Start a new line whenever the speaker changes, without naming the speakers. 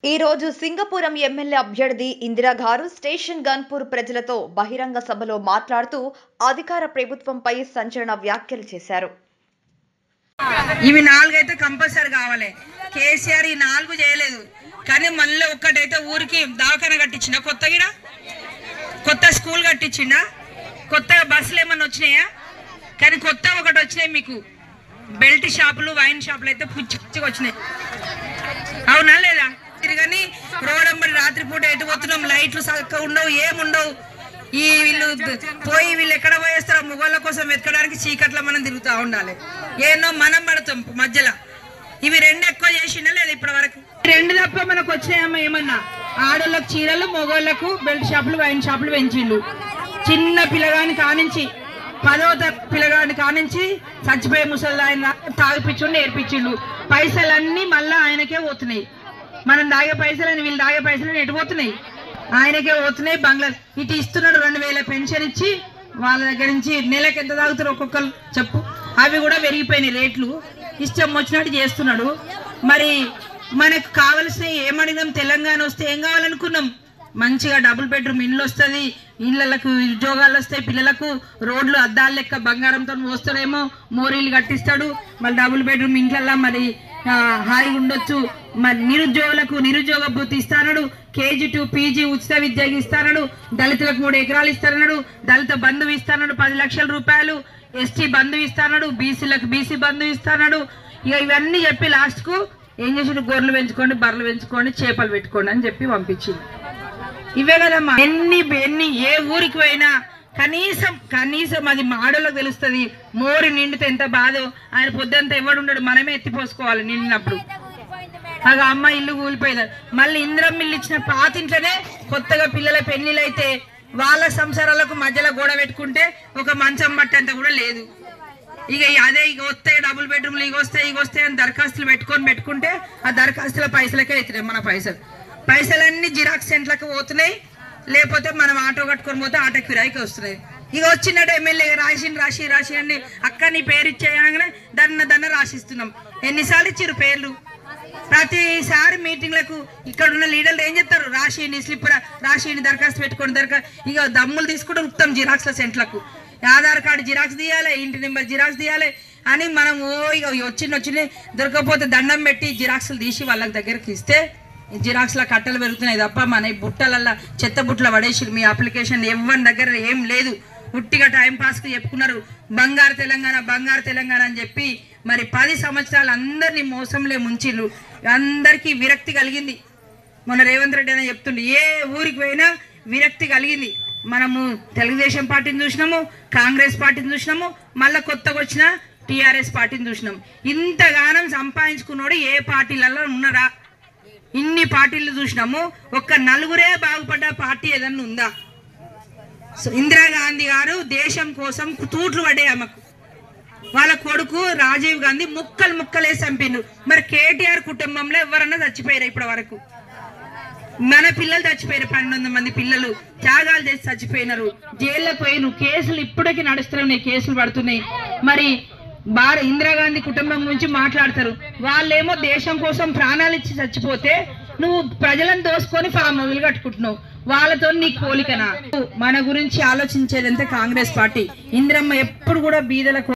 ఈ రోజు సింగపురం ఎమ్మెల్యే అభ్యర్థి ఇందిరా గారు స్టేషన్ గన్పూర్ ప్రజలతో బహిరంగ సభలో మాట్లాడుతూ అధికార ప్రభుత్వంపై సంచలన వ్యాఖ్యలు చేశారు
ఇవి నాలుగు అయితే కంపల్సరీ కావాలి కేసీఆర్ ఈ నాలుగు చేయలేదు కానీ మళ్ళీ ఒక్కటైతే ఊరికి దవాఖాన కట్టించిన కొత్త గిడ కొత్త స్కూల్ కట్టించిండా కొత్తగా బస్సులు ఏమన్నా వచ్చినాయా కానీ కొత్త ఒకటి వచ్చినాయి మీకు బెల్ట్ షాపులు వైన్ షాపులు అయితే పుచ్చి పుచ్చిగా వచ్చినాయి అవునా లేదా తిరగని రోడ్ అమ్మడి రాత్రిపూట ఎటు పోతున్నాం లైట్లు చక్కగా ఉండవు ఏముండవు ఈ వీళ్ళు ద- పోయి వీళ్ళు ఎక్కడ పోయేస్తారో మొగోళ్ళ కోసం వెతకడానికి చీకట్లో మనం తిరుగుతూ ఉండాలి ఏనో మనం పడతాం మధ్యలో ఇవి రెండు ఎక్కువ చేసిండా లేదు ఇప్పటి వరకు రెండు తప్ప మనకు వచ్చినాయమ్మా ఏమన్నా ఆడోళ్ళకు చీరలు మొగోళ్ళకు బెల్ట్ షాపులు వైన్ షాపులు పెంచిండు చిన్న పిల్లగాని కానించి పదో తరగతి పిల్లగాని కానించి చచ్చిపోయే ముసలి ఆయన తాగిపించుండి నేర్పించిండు పైసలన్నీ మళ్ళా ఆయనకే పోతున్నాయి మనం దాగే పైసలని వీళ్ళు దాగే పైసలని ఎటు పోతున్నాయి ఆయనకే పోతున్నాయి బంగ్లా ఇటు ఇస్తున్నాడు రెండు వేల పెన్షన్ ఇచ్చి వాళ్ళ దగ్గర నుంచి నెలకు ఎంత తాగుతారు ఒక్కొక్కరు చెప్పు అవి కూడా పెరిగిపోయినాయి రేట్లు ఇష్టం వచ్చినట్టు చేస్తున్నాడు మరి మనకు కావలసిన ఏమడిగినాం తెలంగాణ వస్తే ఏం కావాలనుకున్నాం మంచిగా డబుల్ బెడ్రూమ్ ఇండ్లు వస్తుంది ఇళ్ళకు ఉద్యోగాలు వస్తాయి పిల్లలకు రోడ్లు అద్దాలు లెక్క బంగారంతో మోస్తాడేమో మోరీలు కట్టిస్తాడు మళ్ళీ డబుల్ బెడ్రూమ్ ఇంట్లల్లో మరి ఆ, హాయిగా ఉండొచ్చు మరి నిరుద్యోగులకు నిరుద్యోగ భృతి ఇస్తానడు కేజీ టు పీజీ ఉచిత విద్యకి ఇస్తానడు దళితులకు మూడు ఎకరాలు ఇస్తానడు దళిత బంధువు ఇస్తానడు పది లక్షల రూపాయలు ఎస్టీ బంధువు ఇస్తానడు బీసీలకు బీసీ బంధువు ఇస్తానడు ఇక ఇవన్నీ చెప్పి లాస్ట్కు ఏం చేసాడు గొర్రెలు పెంచుకోండి బర్రెలు పెంచుకోండి చేపలు పెట్టుకోండి అని చెప్పి పంపించింది ఇవే కదమ్మా ఎన్ని ఎన్ని ఏ ఊరికి పోయినా కనీసం కనీసం అది మాడలకు తెలుస్తుంది మోరు నిండితే ఎంత బాధో ఆయన పొద్దుంతా ఎవడు ఉండడు మనమే ఎత్తిపోసుకోవాలి నిండినప్పుడు అగ అమ్మ ఇల్లు కూలిపోయింది మళ్ళీ ఇంద్రం ఇల్లు ఇచ్చిన పాతింట్లోనే కొత్తగా పిల్లల పెళ్లిళ్ళు అయితే వాళ్ళ సంసారాలకు మధ్యలో గోడ పెట్టుకుంటే ఒక మంచం పట్టేంత కూడా లేదు ఇక ఈ అదే ఇక వస్తాయి డబుల్ బెడ్రూమ్లు ఇక వస్తాయి ఇక వస్తాయి అని దరఖాస్తులు పెట్టుకొని పెట్టుకుంటే ఆ దరఖాస్తుల పైసలకే అవుతున్నాయి మన పైసలు పైసలన్నీ జిరాక్స్ సెంట్లకు పోతున్నాయి లేకపోతే మనం ఆటో కట్టుకొని పోతే ఆటో కిరాయికి వస్తున్నాయి ఇక వచ్చినట్టు ఎమ్మెల్యే రాసి రాసి రాసి అండి అక్క నీ పేరు ఇచ్చేయగానే దన్న దన్న రాసిస్తున్నాం ఎన్నిసార్లు ఇచ్చారు పేర్లు ప్రతిసారి మీటింగ్లకు ఇక్కడ ఉన్న లీడర్లు ఏం చెప్తారు రాసిని స్లిప్ రాసిని దరఖాస్తు పెట్టుకోండి దరఖాస్తు ఇక దమ్ములు తీసుకుంటే ఉత్తం జిరాక్స్ల సెంట్లకు ఆధార్ కార్డు జిరాక్స్ తీయాలి ఇంటి నెంబర్ జిరాక్స్ తీయాలి అని మనం ఓ ఇక వచ్చిన వచ్చిన దొరకకపోతే దండం పెట్టి జిరాక్స్లు తీసి వాళ్ళ దగ్గరికి ఇస్తే జిరాక్స్ల కట్టలు పెరుగుతున్నాయి తప్ప మన ఈ బుట్టలల్లా చెత్త బుట్టలు పడేసి మీ అప్లికేషన్ ఎవరి దగ్గర ఏం లేదు ఉట్టిగా టైం పాస్కి చెప్పుకున్నారు బంగారు తెలంగాణ బంగారు తెలంగాణ అని చెప్పి మరి పది సంవత్సరాలు అందరినీ మోసంలో ముంచిర్రు అందరికీ విరక్తి కలిగింది మొన్న రేవంత్ రెడ్డి అని చెప్తుండే ఏ ఊరికి పోయినా విరక్తి కలిగింది మనము తెలుగుదేశం పార్టీని చూసినాము కాంగ్రెస్ పార్టీని చూసినాము మళ్ళీ కొత్తగా వచ్చిన టీఆర్ఎస్ పార్టీని చూసినాం ఇంతగానం సంపాదించుకున్నోడు ఏ పార్టీలలో ఉన్నారా ఇన్ని పార్టీలు చూసినాము ఒక్క నలుగురే బాగుపడ్డ పార్టీ ఏదన్నా ఉందా సో ఇందిరాగాంధీ గారు దేశం కోసం తూట్లు పడ్డాయి ఆమెకు వాళ్ళ కొడుకు రాజీవ్ గాంధీ ముక్కలు ముక్కలేసి చంపిండు మరి కేటీఆర్ కుటుంబంలో ఎవరన్నా చచ్చిపోయారు ఇప్పటి వరకు మన పిల్లలు చచ్చిపోయారు పన్నెండు మంది పిల్లలు త్యాగాలు చేసి చచ్చిపోయినారు జైల్లో పోయిన కేసులు ఇప్పటికీ నడుస్తున్నాయి కేసులు పడుతున్నాయి మరి భార ఇందిరాగాంధీ కుటుంబం గురించి మాట్లాడతారు వాళ్ళేమో దేశం కోసం ప్రాణాలు ఇచ్చి చచ్చిపోతే నువ్వు ప్రజలను దోసుకొని ఫామ్ హౌజులు కట్టుకుంటున్నావు వాళ్ళతో నీకు పోలికనా మన గురించి ఆలోచించేదంతా కాంగ్రెస్ పార్టీ ఇందిరమ్మ ఎప్పుడు కూడా బీదలకు